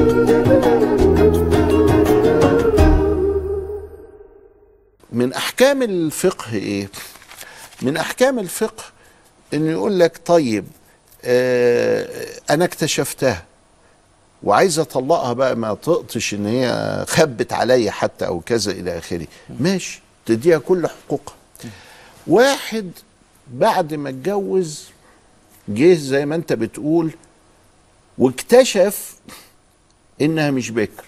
من احكام الفقه ايه من احكام الفقه انه يقول لك طيب آه انا اكتشفتها وعايز اطلقها بقى ما تقطش ان هي خبت عليا حتى او كذا الى اخره ماشي تديها كل حقوقها واحد بعد ما اتجوز جه زي ما انت بتقول واكتشف انها مش بكر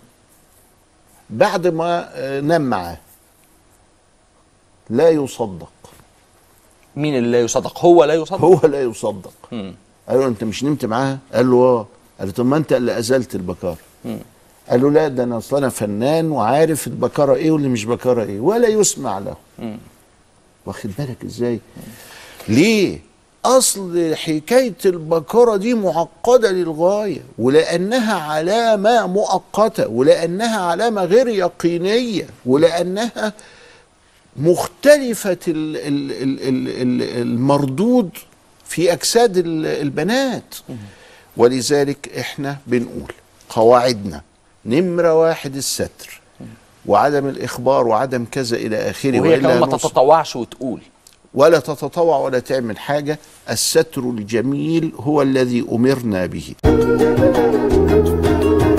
بعد ما آه، نام معاه لا يصدق مين اللي لا يصدق هو لا يصدق هو لا يصدق مم. قال له انت مش نمت معاها قال له اه قال له طب ما انت اللي ازلت البكاره قال له لا ده انا اصل انا فنان وعارف البكاره ايه واللي مش بكاره ايه ولا يسمع له واخد بالك ازاي ليه اصل حكايه البكاره دي معقده للغايه ولانها علامه مؤقته ولانها علامه غير يقينيه ولانها مختلفه ال- ال- ال- ال- ال- المردود في اجساد ال- البنات ولذلك احنا بنقول قواعدنا نمره واحد الستر وعدم الاخبار وعدم كذا الى اخره وهي كمان ما نص- تتطوعش وتقول ولا تتطوع ولا تعمل حاجة الستر الجميل هو الذي أمرنا به